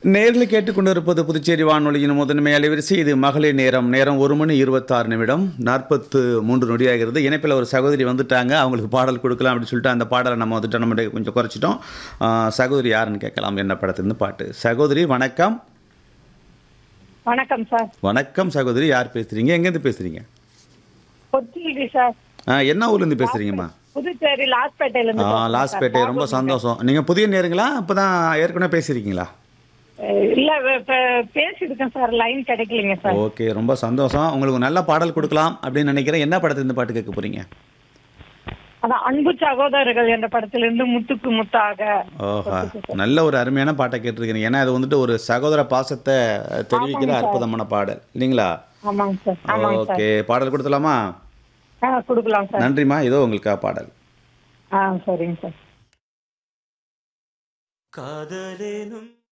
நேரில் கேட்டுக்கொண்டிருப்பது புதுச்சேரி வானொலியின் முதன்மை அலைவரிசை இது மகளிர் நேரம் நேரம் ஒரு மணி இருபத்தாறு நிமிடம் நாற்பத்து மூன்று நொடியாகிறது இணைப்பில் ஒரு சகோதரி வந்துட்டாங்க அவங்களுக்கு பாடல் கொடுக்கலாம் அப்படின்னு சொல்லிட்டு அந்த பாடலை நம்ம வந்துட்டு நம்ம கொஞ்சம் குறைச்சிட்டோம் ஆ, சகோதரி யாருன்னு கேட்கலாம் என்ன படத்துலேருந்து பாட்டு சகோதரி வணக்கம் வணக்கம் சார் வணக்கம் சகோதரி யார் பேசுறீங்க எங்கேருந்து பேசுறீங்க கொச்சியிலி சார் ஆ, என்ன ஊர்லேருந்து பேசுறீங்கம்மா புதுச்சேரி லாஸ்பேட்டையில ஆ இருந்து லாஸ்பேட்டை ரொம்ப சந்தோஷம் நீங்கள் புதிய நேருங்களா இப்போ தான் ஏற்கனவே பேசியிருக்கீங்களா அஹ் இல்ல இப்ப பேசியிருக்கேன் சார் லைன் கிடைக்கலைங்க சார் ஓகே ரொம்ப சந்தோஷம் உங்களுக்கு ஒரு நல்ல பாடல் கொடுக்கலாம் அப்படின்னு நினைக்கிறேன் என்ன படத்துலேருந்து பாட்டு கேட்க போகிறீங்க அதான் அன்பு சகோதரர்கள் என்ற படத்திலிருந்து முத்துக்கு முத்தாக ஓஹா நல்ல ஒரு அருமையான பாட்டை கேட்டிருக்கீங்க ஏன்னா அது வந்துட்டு ஒரு சகோதர பாசத்தை தெரிவிக்கிற அற்புதமான பாடல் இல்லைங்களா ஆமாங்க சார் ஆமாங்க சார் ஓகே பாடல் கொடுத்துலாமா ஆ கொடுக்கலாம் சார் நன்றிம்மா இதோ உங்களுக்காக பாடல் ஆ சரிங்க சார் காதலேனும்